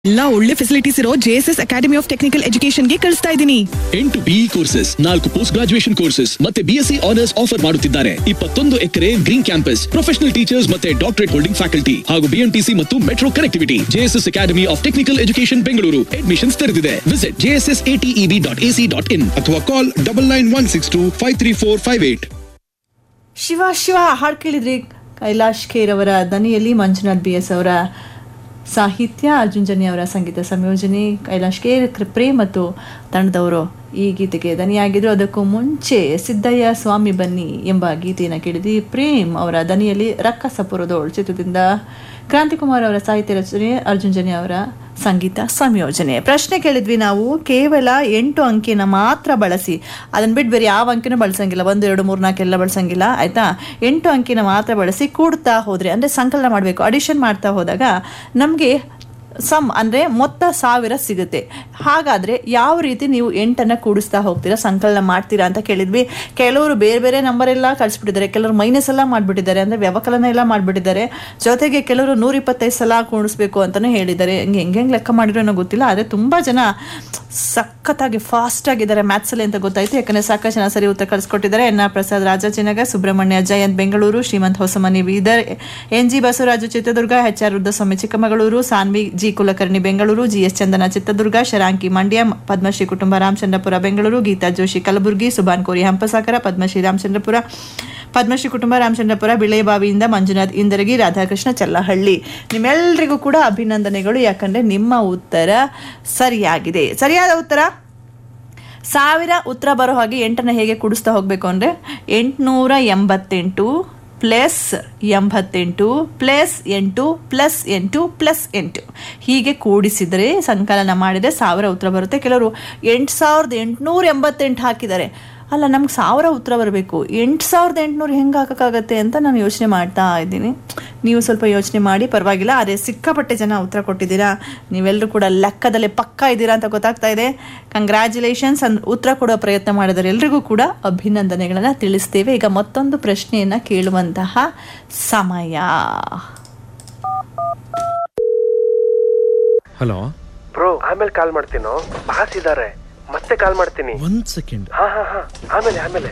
ಎಲ್ಲ ಒಳ್ಳೆ ಫೆಸಿಲಿಟೀಸ್ ಇರೋ ಜೆಎಸ್ಎಸ್ ಅಕಾಡೆಮಿ ಆಫ್ ಟೆಕ್ನಿಕಲ್ ಎಜುಕೇಶನ್ಗೆ ಕಳಿಸ್ತಾ ಇದ್ದೀನಿ ಎಂಟು ಬಿಇ ಕೋರ್ಸಸ್ ನಾಲ್ಕು ಪೋಸ್ಟ್ ಗ್ರಾಜುಯೇಷನ್ ಕೋರ್ಸಸ್ ಮತ್ತೆ ಬಿಎಸ್ಸಿ ಆನರ್ಸ್ ಆಫರ್ ಮಾಡುತ್ತಿದ್ದಾರೆ ಇಪ್ಪತ್ತೊಂದು acre green campus professional teachers ಮತ್ತೆ ಡಾಕ್ಟರೇಟ್ ಹೋಲ್ಡಿಂಗ್ ಫ್ಯಾಕಲ್ಟಿ ಹಾಗೂ ಬಿಎಂಟಿಸಿ ಮತ್ತು metro connectivity JSS academy of technical education Bengaluru admissions ತೆರೆದಿದೆ visit JSS ATEB dot AC dot in ಅಥವಾ call double nine one six two five three four five eight Shiva Shiva ಹಾಡು ಕೇಳಿದ್ರಿ ಕೈಲಾಶ್ ಖೇರ್ ಅವರ ದನಿಯಲ್ಲಿ Manjunath B S ಅವರ ಸಾಹಿತ್ಯ ಅರ್ಜುನ್ ಜನಿ ಅವರ ಸಂಗೀತ ಸಂಯೋಜನೆ ಕೈಲಾಶ್ ಖೇರ್ ಕೃಪ್ರೆ ಮತ್ತು ತಂಡದವರು ಈ ಗೀತೆಗೆ ದನಿಯಾಗಿದ್ರು ಅದಕ್ಕೂ ಮುಂಚೆ ಸಿದ್ದಯ್ಯ ಸ್ವಾಮಿ ಬನ್ನಿ ಎಂಬ ಗೀತೆಯನ್ನು ಕೇಳಿದ್ವಿ ಪ್ರೇಮ್ ಅವರ ದನಿಯಲ್ಲಿ ರಕ್ಕಸಪುರದೋಳ್ ಚಿತ್ರದಿಂದ ಕ್ರಾಂತಿಕುಮಾರ್ ಅವರ ಸಾಹಿತ್ಯ ರಚನೆ ಅರ್ಜುನ್ ಜನಿ ಅವರ ಸಂಗೀತ ಸಂಯೋಜನೆ ಪ್ರಶ್ನೆ ಕೇಳಿದ್ವಿ ನಾವು ಕೇವಲ ಎಂಟು ಅಂಕಿನ ಮಾತ್ರ ಬಳಸಿ ಅದನ್ನ ಬಿಟ್ಟು ಬೇರೆ ಯಾವ ಅಂಕಿನೂ ಬಳಸಂಗಿಲ್ಲ ಒಂದು ಎರಡು ಮೂರು ನಾಲ್ಕು ಎಲ್ಲ ಬಳಸಂಗಿಲ್ಲ ಆಯ್ತಾ ಎಂಟು ಅಂಕಿನ ಮಾತ್ರ ಬಳಸಿ ಕೂಡ್ತಾ ಹೋದ್ರೆ ಅಂದರೆ ಸಂಕಲನ ಮಾಡಬೇಕು ಅಡಿಷನ್ ಮಾಡ್ತಾ ಹೋದಾಗ ನಮಗೆ ಸಮ್ ಅಂದರೆ ಮೊತ್ತ ಸಾವಿರ ಸಿಗುತ್ತೆ ಹಾಗಾದರೆ ಯಾವ ರೀತಿ ನೀವು ಎಂಟನ್ನು ಕೂಡಿಸ್ತಾ ಹೋಗ್ತೀರಾ ಸಂಕಲನ ಮಾಡ್ತೀರಾ ಅಂತ ಕೇಳಿದ್ವಿ ಕೆಲವರು ಬೇರೆ ಬೇರೆ ನಂಬರ್ ಎಲ್ಲ ಕಳಿಸ್ಬಿಟ್ಟಿದ್ದಾರೆ ಕೆಲವರು ಮೈನಸ್ ಎಲ್ಲ ಮಾಡಿಬಿಟ್ಟಿದ್ದಾರೆ ಅಂದರೆ ವ್ಯವಕಲನ ಎಲ್ಲ ಮಾಡಿಬಿಟ್ಟಿದ್ದಾರೆ ಜೊತೆಗೆ ಕೆಲವರು ನೂರ ಇಪ್ಪತ್ತೈದು ಸಲ ಕೂಡಿಸ್ಬೇಕು ಅಂತಲೂ ಹೇಳಿದ್ದಾರೆ ಹೆಂಗೆ ಹೆಂಗೆ ಹೆಂಗೆ ಲೆಕ್ಕ ಮಾಡಿರೋ ಏನೋ ಗೊತ್ತಿಲ್ಲ ಆದರೆ ತುಂಬ ಜನ ಸಖತ್ತಾಗಿ ಫಾಸ್ಟ್ ಆಗಿದ್ದಾರೆ ಮ್ಯಾಥ್ಸಲ್ಲಿ ಅಂತ ಗೊತ್ತಾಯ್ತು ಯಾಕಂದರೆ ಸಾಕಷ್ಟು ಜನ ಸರಿ ಉತ್ತರ ಕಳಿಸ್ಕೊಟ್ಟಿದ್ದಾರೆ N R Prasad Rajajinagar Subrahmanya Jayanth Bengaluru Shrimanth Hosamani Bidar N G Basavaraju Chitradurga H R Rudraswamy Chikkamagaluru Sanvi G Kulkarni Bengaluru G S Chandana Chitradurga ಶರಾಂಕಿ ಮಂಡ್ಯ ಪದ್ಮಶ್ರೀ ಕುಟುಂಬ ರಾಮಚಂದ್ರಪುರ ಬೆಂಗಳೂರು ಗೀತಾ ಜೋಶಿ ಕಲಬುರಗಿ ಸುಭಾನ್ ಕೋರಿ ಹಂಪಸಾಗರ ಪದ್ಮಶ್ರೀ ರಾಮಚಂದ್ರಪುರ ಪದ್ಮಶ್ರೀ ಕುಟುಂಬ ರಾಮಚಂದ್ರಪುರ ಬಿಳೆಬಾವಿಯಿಂದ ಮಂಜುನಾಥ್ ಇಂದರಗಿ ರಾಧಾಕೃಷ್ಣ ಚಲ್ಲಹಳ್ಳಿ ನಿಮ್ಮೆಲ್ಲರಿಗೂ ಕೂಡ ಅಭಿನಂದನೆಗಳು ಯಾಕಂದ್ರೆ ನಿಮ್ಮ ಉತ್ತರ ಸರಿಯಾಗಿದೆ ಸರಿಯಾದ ಉತ್ತರ ಸಾವಿರ ಉತ್ತರ ಬರೋ ಹಾಗೆ ಎಂಟನ್ನು ಹೇಗೆ ಕೂಡಿಸ್ತಾ ಹೋಗಬೇಕು ಅಂದರೆ ಎಂಟುನೂರ ಎಂಬತ್ತೆಂಟು ಪ್ಲಸ್ ಎಂಬತ್ತೆಂಟು ಪ್ಲಸ್ ಎಂಟು ಪ್ಲಸ್ ಎಂಟು ಪ್ಲಸ್ ಎಂಟು ಹೀಗೆ ಕೂಡಿಸಿದರೆ ಸಂಕಲನ ಮಾಡಿದರೆ ಸಾವಿರ ಉತ್ತರ ಬರುತ್ತೆ ಕೆಲವರು ಎಂಟು ಸಾವಿರದ ಎಂಟುನೂರ ಎಂಬತ್ತೆಂಟು ಹಾಕಿದ್ದಾರೆ ಅಲ್ಲ ನಮ್ಗೆ ಸಾವಿರ ಉತ್ತರ ಬರಬೇಕು ಎಂಟು ಸಾವಿರದ ಎಂಟುನೂರು ಹೆಂಗೆ ಹಾಕೋಕ್ಕಾಗತ್ತೆ ಅಂತ ನಾನು ಯೋಚನೆ ಮಾಡ್ತಾ ಇದ್ದೀನಿ ನೀವು ಸ್ವಲ್ಪ ಯೋಚನೆ ಮಾಡಿ ಪರವಾಗಿಲ್ಲ ಅದೇ ಸಿಕ್ಕಾಪಟ್ಟೆ ಜನ ಉತ್ತರ ಕೊಟ್ಟಿದ್ದೀರಾ ನೀವೆಲ್ಲರೂ ಕೂಡ ಲೆಕ್ಕದಲ್ಲಿ ಪಕ್ಕ ಇದ್ದೀರಾ ಅಂತ ಗೊತ್ತಾಗ್ತಾ ಇದೆ ಕಂಗ್ರ್ಯಾಚುಲೇಷನ್ಸ್ ಅನ್ ಉತ್ತರ ಕೊಡೋ ಪ್ರಯತ್ನ ಮಾಡಿದರೆ ಎಲ್ರಿಗೂ ಕೂಡ ಅಭಿನಂದನೆಗಳನ್ನು ತಿಳಿಸ್ತೇವೆ ಈಗ ಮತ್ತೊಂದು ಪ್ರಶ್ನೆಯನ್ನು ಕೇಳುವಂತಹ ಸಮಯ ಹಲೋ ಬ್ರೋ ಆಮೇಲೆ ಕಾಲ್ ಮಾಡ್ತೀನೋ ಬಾಸ್ ಇದಾರೆ ಮತ್ತೆ ಕಾಲ್ ಮಾಡ್ತೀನಿ ಒಂದ್ ಸೆಕೆಂಡ್ ಹಾ ಹಾ ಹಾ ಆಮೇಲೆ ಆಮೇಲೆ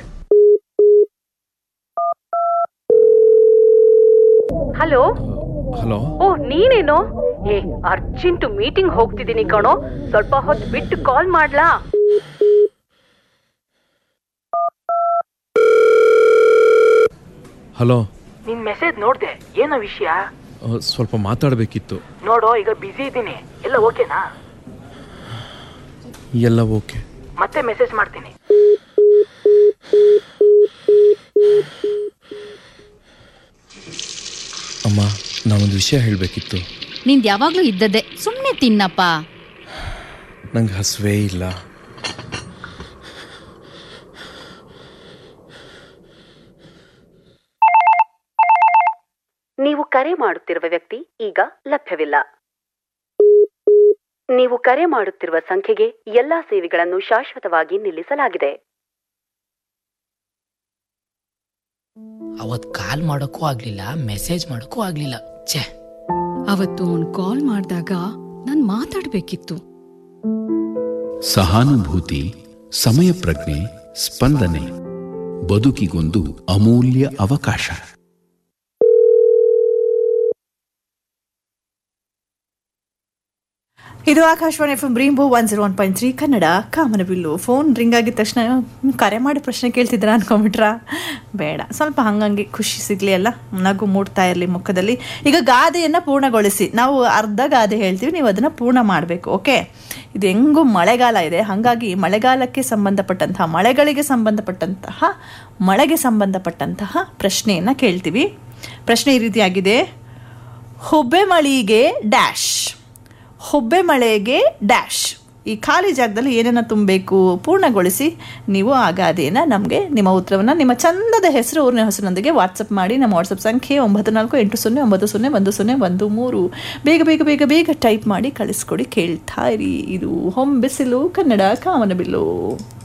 ಹಲೋ ಹಲೋ ಓ ನೀನೇನು ಏ ಅರ್ಜೆಂಟ್ ಮೀಟಿಂಗ್ ಹೋಗ್ತಿದ್ದೀನಿ ಕಣೋ ಸ್ವಲ್ಪ ಹೊತ್ತು ಬಿಟ್ಟು ಕಾಲ್ ಮಾಡ್ಲಾ ಹಲೋ ನಿನ್ ಮೆಸೇಜ್ ನೋಡ್ದೆ ಏನೋ ವಿಷಯ ಅಹ್, ಸ್ವಲ್ಪ ಮಾತಾಡಬೇಕಿತ್ತು ನೋಡೋ ಈಗ ಬಿಸಿ ಇದ್ದೀನಿ ಎಲ್ಲ ಓಕೆನಾ ಎಲ್ಲ ಓಕೆ ಮತ್ತೆ ಮೆಸೇಜ್ ಮಾಡ್ತೀನಿ ಅಮ್ಮ ನಾನೊಂದು ವಿಷಯ ಹೇಳಬೇಕಿತ್ತು ನಿಂದ್ ಯಾವಾಗ್ಲೂ ಇದ್ದದ್ದೇ ಸುಮ್ನೆ ತಿನ್ನಪ್ಪ ನಂಗೆ ಹಸುವೇ ಇಲ್ಲ ನೀವು ಕರೆ ಮಾಡುತ್ತಿರುವ ವ್ಯಕ್ತಿ ಈಗ ಲಭ್ಯವಿಲ್ಲ ನೀವು ಕರೆ ಮಾಡುತ್ತಿರುವ ಸಂಖ್ಯೆಗೆ ಎಲ್ಲಾ ಸೇವೆಗಳನ್ನು ಶಾಶ್ವತವಾಗಿ ನಿಲ್ಲಿಸಲಾಗಿದೆ ಅವತ್ ಕಾಲ್ ಮಾಡೋಕ್ಕೂ ಆಗ್ಲಿಲ್ಲ ಮೆಸೇಜ್ ಮಾಡೋಕ್ಕೂ ಆಗ್ಲಿಲ್ಲ ಛೇ ಅವತ್ತು ಅವ್ನ್ ಕಾಲ್ ಮಾಡಿದಾಗ ನಾನ್ ಮಾತಾಡ್ಬೇಕಿತ್ತು ಸಹಾನುಭೂತಿ ಸಮಯ ಪ್ರಜ್ಞೆ ಸ್ಪಂದನೆ ಬದುಕಿಗೊಂದು ಅಮೂಲ್ಯ ಅವಕಾಶ ಇದು ಆಕಾಶವಾಣಿ ಎಫ್ ಬ್ರೀಂಬು one zero one point three Kannada Kamanabillu phone ring ಆಗಿದ ತಕ್ಷಣ ಹ್ಮ್, ಕರೆ ಮಾಡಿ ಪ್ರಶ್ನೆ ಕೇಳ್ತಿದ್ರ ಅನ್ಕೊಂಬಿಟ್ರ ಬೇಡ ಸ್ವಲ್ಪ ಹಂಗಂಗೆ ಖುಷಿ ಸಿಗ್ಲಿ ಅಲ್ಲ ನಗು ಮೂಡ್ತಾ ಇರಲಿ ಮುಖದಲ್ಲಿ ಈಗ ಗಾದೆಯನ್ನು ಪೂರ್ಣಗೊಳಿಸಿ ನಾವು ಅರ್ಧ ಗಾದೆ ಹೇಳ್ತೀವಿ ನೀವು ಅದನ್ನು ಪೂರ್ಣ ಮಾಡಬೇಕು ಓಕೆ ಇದು ಹೆಂಗೂ ಮಳೆಗಾಲ ಇದೆ ಹಾಗಾಗಿ ಮಳೆಗಾಲಕ್ಕೆ ಸಂಬಂಧಪಟ್ಟಂತಹ ಮಳೆಗಳಿಗೆ ಸಂಬಂಧಪಟ್ಟಂತಹ ಮಳೆಗೆ ಸಂಬಂಧಪಟ್ಟಂತಹ ಪ್ರಶ್ನೆಯನ್ನು ಕೇಳ್ತೀವಿ ಪ್ರಶ್ನೆ ಈ ರೀತಿಯಾಗಿದೆ ಹುಬ್ಬೆ ಮಳಿಗೆ ಡ್ಯಾಶ್ ಹೊಬ್ಬೆ ಮಳೆಗೆ ಡ್ಯಾಶ್ ಈ ಖಾಲಿ ಜಾಗದಲ್ಲಿ ಏನನ್ನ ತುಂಬಬೇಕು ಪೂರ್ಣಗೊಳಿಸಿ ನೀವು ಆ ಗಾದೆಯನ್ನು ನಮಗೆ ನಿಮ್ಮ ಉತ್ತರವನ್ನು ನಿಮ್ಮ ಚಂದದ ಹೆಸರು ಊರಿನ ಹೆಸರಿನೊಂದಿಗೆ ವಾಟ್ಸಪ್ ಮಾಡಿ ನಮ್ಮ ವಾಟ್ಸಪ್ ಸಂಖ್ಯೆ ಒಂಬತ್ತು ನಾಲ್ಕು ಎಂಟು ಸೊನ್ನೆ ಒಂಬತ್ತು ಸೊನ್ನೆ ಒಂದು ಸೊನ್ನೆ ಒಂದು ಮೂರು ಬೇಗ ಬೇಗ ಬೇಗ ಬೇಗ ಟೈಪ್ ಮಾಡಿ ಕಳಿಸ್ಕೊಡಿ ಕೇಳ್ತಾ ಇರಿ ಇದು ಹೊಂಬಿಸಿಲು ಕನ್ನಡ ಕಾಮನಬಿಲ್ಲು